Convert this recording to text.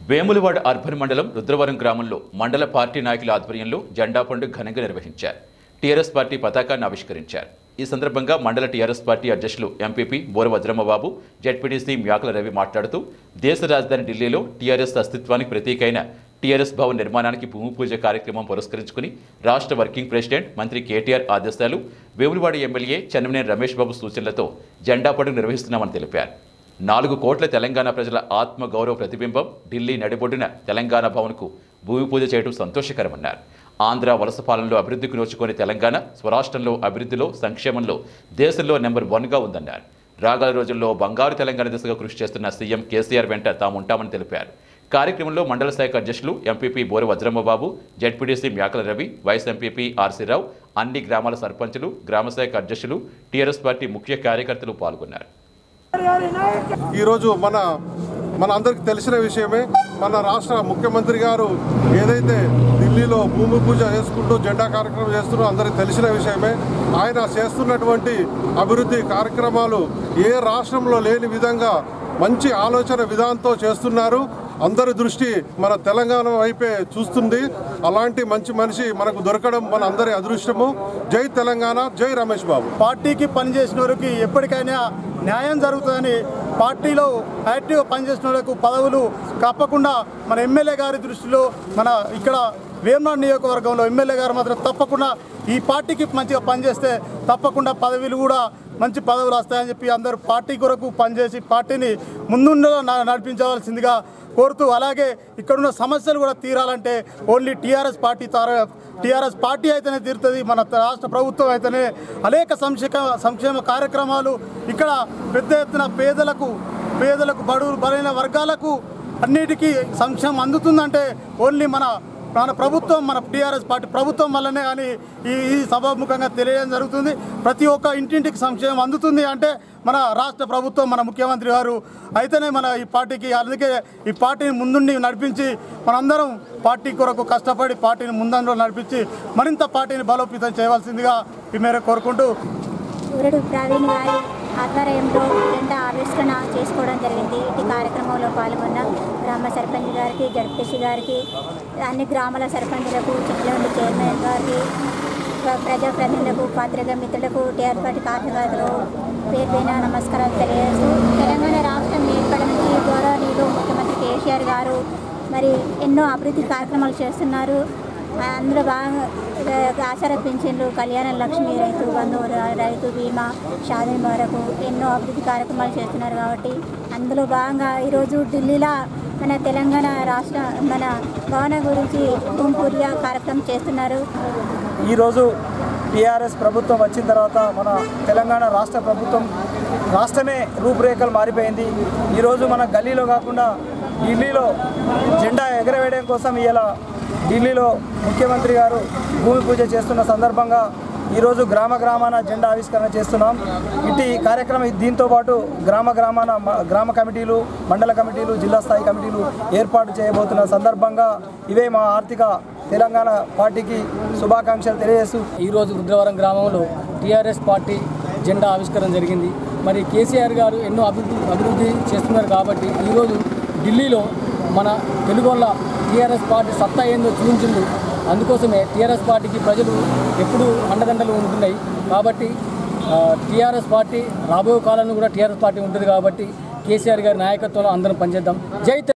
Vemulawada urban మండలం రుద్రవరం గ్రామంలో మండల పార్టీ నాయకుల ఆధ్వర్యంలో జెండా పండుగ ఘనంగా నిర్వహించారు టీఆర్ఎస్ పార్టీ పతాకాన్ని ఆవిష్కరించారు ఈ సందర్భంగా మండల టీఆర్ఎస్ పార్టీ అధ్యక్షులు ఎంపీపీ బోర వజ్రమ్మబాబు జెడ్పీటీసీ మ్యాకుల రవి మాట్లాడుతూ దేశ రాజధాని ఢిల్లీలో టీఆర్ఎస్ అస్తిత్వానికి ప్రతీకైన టీఆర్ఎస్ భవన్ నిర్మాణానికి భూమి పూజ కార్యక్రమం పురస్కరించుకుని రాష్ట్ర వర్కింగ్ ప్రెసిడెంట్ మంత్రి కేటీఆర్ ఆదేశాలు వేములవాడ ఎమ్మెల్యే చెన్నమనేని రమేష్ బాబు సూచనలతో జెండా పండుగ నిర్వహిస్తున్నామని తెలిపారు నాలుగు కోట్ల తెలంగాణ ప్రజల ఆత్మ గౌరవ ప్రతిబింబం ఢిల్లీ నడిబొడ్డున తెలంగాణ భవన్కు భూమి పూజ చేయడం సంతోషకరమన్నారు ఆంధ్ర వలస పాలనలో అభివృద్ధికి నోచుకొని తెలంగాణ స్వరాష్ట్రంలో అభివృద్ధిలో సంక్షేమంలో దేశంలో నెంబర్ వన్గా ఉందన్నారు రాగల రోజుల్లో బంగారు తెలంగాణ దిశగా కృషి చేస్తున్న సీఎం కేసీఆర్ వెంట తాము ఉంటామని తెలిపారు కార్యక్రమంలో మండల శాఖ అధ్యక్షులు MPP Bora Vajrammababu ZPTC Myakala Ravi vice MPP R C Rao అన్ని గ్రామాల సర్పంచులు గ్రామశాఖ అధ్యక్షులు టీఆర్ఎస్ పార్టీ ముఖ్య కార్యకర్తలు పాల్గొన్నారు ఈరోజు మన మన అందరికి తెలిసిన విషయమే మన రాష్ట్ర ముఖ్యమంత్రి గారు ఏదైతే ఢిల్లీలో భూమి పూజ చేసుకుంటూ జెండా కార్యక్రమం చేస్తున్నారో అందరికి తెలిసిన విషయమే ఆయన చేస్తున్నటువంటి అభివృద్ధి కార్యక్రమాలు ఏ రాష్ట్రంలో లేని విధంగా మంచి ఆలోచన విధానంతో చేస్తున్నారు అందరి దృష్టి మన తెలంగాణ వైపే చూస్తుంది అలాంటి మంచి మనిషి మనకు దొరకడం మన అందరి అదృష్టము జై తెలంగాణ జై రమేష్ బాబు పార్టీకి పనిచేసిన వారికి ఎప్పటికైనా న్యాయం జరుగుతుందని పార్టీలో యాక్టివ్గా పనిచేసిన వాళ్ళకు పదవులు తప్పకుండా మన ఎమ్మెల్యే గారి దృష్టిలో మన ఇక్కడ వేమనాడు నియోజకవర్గంలో ఎమ్మెల్యే గారు మాత్రం తప్పకుండా ఈ పార్టీకి మంచిగా పనిచేస్తే తప్పకుండా పదవులు కూడా మంచి పదవులు వస్తాయని చెప్పి అందరూ పార్టీ కొరకు పనిచేసి పార్టీని ముందుండలో న- నడిపించవలసిందిగా కోరుతూ అలాగే ఇక్కడున్న సమస్యలు కూడా తీరాలంటే ఓన్లీ టీఆర్ఎస్ పార్టీ తార టీఆర్ఎస్ పార్టీ అయితేనే తీరుతుంది మన రాష్ట్ర ప్రభుత్వం అయితేనే అనేక సంక్షేమ సంక్షేమ కార్యక్రమాలు ఇక్కడ పెద్ద ఎత్తున పేదలకు పేదలకు బడుగు బలైన వర్గాలకు అన్నిటికీ సంక్షేమం అందుతుందంటే ఓన్లీ మన మన ప్రభుత్వం మన టీఆర్ఎస్ పార్టీ ప్రభుత్వం వల్లనే అని ఈ ఈ సభాముఖంగా తెలియడం జరుగుతుంది ప్రతి ఒక్క ఇంటింటికి సంక్షేమం అందుతుంది అంటే మన రాష్ట్ర ప్రభుత్వం మన ముఖ్యమంత్రి గారు అయితేనే మన ఈ పార్టీకి అందుకే ఈ పార్టీని ముందుండి నడిపించి మనందరం పార్టీ కొరకు కష్టపడి పార్టీని ముందంలో నడిపించి మరింత పార్టీని బలోపేతం చేయవలసిందిగా ఈ మేరకు కోరుకుంటూ ఊరడు ప్రవీణ్ గారి ఆధ్వర్యంలో జెండా ఆవిష్కరణ చేసుకోవడం జరిగింది ఈ కార్యక్రమంలో పాల్గొన్న గ్రామ సర్పంచ్ గారికి జడ్పీసీ గారికి అన్ని గ్రామాల సర్పంచులకు చిట్లండి చైర్మన్ గారికి ప్ర- ప్రజాప్రతినిధులకు పాత్రిక మిత్రులకు టీఆర్ పార్టీ కార్యకర్తలు పేరు పైన నమస్కారాలు తెలియజేస్తూ తెలంగాణ రాష్ట్రం ఏర్పడి నుంచి గౌరవనీయులు ముఖ్యమంత్రి కేసీఆర్ గారు మరి ఎన్నో అభివృద్ధి కార్యక్రమాలు చేస్తున్నారు అందులో బాగా ఆచార పింఛన్లు కళ్యాణ లక్ష్మి రైతు బంధు ర- రైతు బీమా షాదీ వరకు ఎన్నో అభివృద్ధి కార్యక్రమాలు చేస్తున్నారు కాబట్టి అందులో భాగంగా ఈరోజు ఢిల్లీలో మన తెలంగాణ రాష్ట్ర మన భవన గురించి భూమి పూజ కార్యక్రమం చేస్తున్నారు ఈరోజు టీఆర్ఎస్ ప్రభుత్వం వచ్చిన తర్వాత మన తెలంగాణ రాష్ట్ర ప్రభుత్వం రాష్ట్రమే రూపురేఖలు మారిపోయింది ఈరోజు మన గల్లీలో కాకుండా ఢిల్లీలో జెండా ఎగరవేయడం కోసం ఇలా ఢిల్లీలో ముఖ్యమంత్రి గారు భూమి పూజ చేస్తున్న సందర్భంగా ఈరోజు గ్రామ గ్రామాన జెండా ఆవిష్కరణ చేస్తున్నాం ఇటు ఈ కార్యక్రమం దీంతో పాటు గ్రామ గ్రామాన మ- గ్రామ కమిటీలు మండల కమిటీలు జిల్లా స్థాయి కమిటీలు ఏర్పాటు చేయబోతున్న సందర్భంగా ఇవే మా ఆర్థిక తెలంగాణ పార్టీకి శుభాకాంక్షలు తెలియజేస్తూ ఈరోజు రుద్రవరం గ్రామంలో టీఆర్ఎస్ పార్టీ జెండా ఆవిష్కరణ జరిగింది మరి కేసీఆర్ గారు ఎన్నో అభివృద్ధి అభివృద్ధి చేస్తున్నారు కాబట్టి ఈరోజు ఢిల్లీలో మన తెలుగు వల్ల టీఆర్ఎస్ పార్టీ సత్తా ఏందో చూపించింది అందుకోసమే టీఆర్ఎస్ పార్టీకి ప్రజలు ఎప్పుడూ అండదండలు ఉంటున్నాయి కాబట్టి ఆ, టీఆర్ఎస్ పార్టీ రాబోయే కాలంలో కూడా టీఆర్ఎస్ పార్టీ ఉంటుంది కాబట్టి కేసీఆర్ గారి నాయకత్వంలో అందరం పనిచేద్దాం జై తెలంగాణ.